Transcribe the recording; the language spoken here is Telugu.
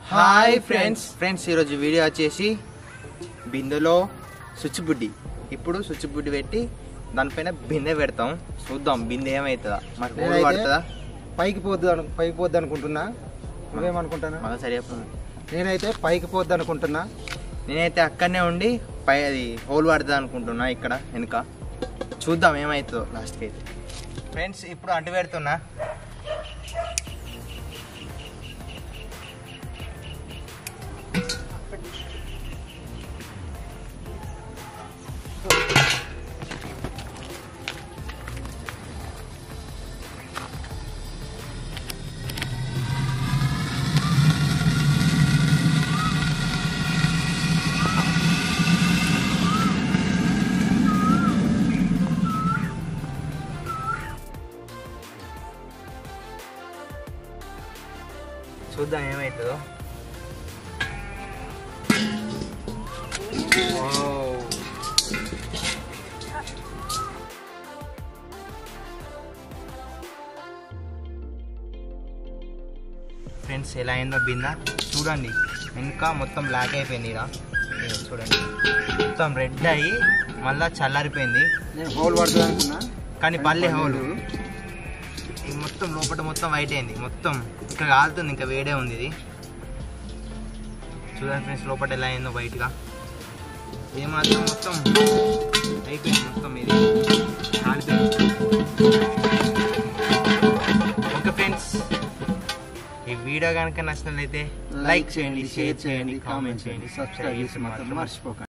హాయ్ ఫ్రెండ్స్ ఫ్రెండ్స్ ఈరోజు వీడియో వచ్చేసి బిందెలో స్విచ్ బుడ్డి ఇప్పుడు స్విచ్ బుడ్డి పెట్టి దానిపైన బిందె పెడతాం చూద్దాం బిందె ఏమవుతుందా మరి హోల్ నేనైతే- పడుతుందా పైకి పోద్దు అను పైకి పోద్ది అనుకుంటున్నా నువ్వేమనుకుంటున్నా మళ్ళీ సరి చెప్పు. నేనైతే పైకి పోద్ది అనుకుంటున్నా నేనైతే అక్కడనే ఉండి పై అది హోల్ పడుతుంది అనుకుంటున్నా ఇక్కడ వెనుక చూద్దాం ఏమవుతుందో లాస్ట్కి అయితే ఫ్రెండ్స్ ఇప్పుడు అంటు పెడుతున్నా చూద్దాం ఏమవుతుందో Wow. ఫ్రెండ్స్ ఎలా అయిందో బిందా చూడండి ఇంకా మొత్తం బ్లాక్ అయిపోయింది ఇక ఇదిగో చూడండి మొత్తం రెడ్ అయ్యి మళ్ళా చల్లారిపోయింది నేను హోల్ పడుతుంది అనుకున్నా కానీ పల్లె హోలు ఇది మొత్తం లోపల మొత్తం వైట్ అయింది మొత్తం ఇంకా కాలుతుంది ఇంకా వేడే ఉంది ఇది చూడండి ఫ్రెండ్స్ లోపల ఎలా అయిందో వైట్గా ఇది మాత్రం మొత్తం అయిపోయింది మొత్తం ఇది కాలిపోయింది ఓకే ఫ్రెండ్స్ ఈ వీడియో కనుక నచ్చినట్లయితే లైక్ చేయండి షేర్ చేయండి కామెంట్ చేయండి సబ్స్క్రైబ్ చేసి మాత్రం మర్చిపోకండి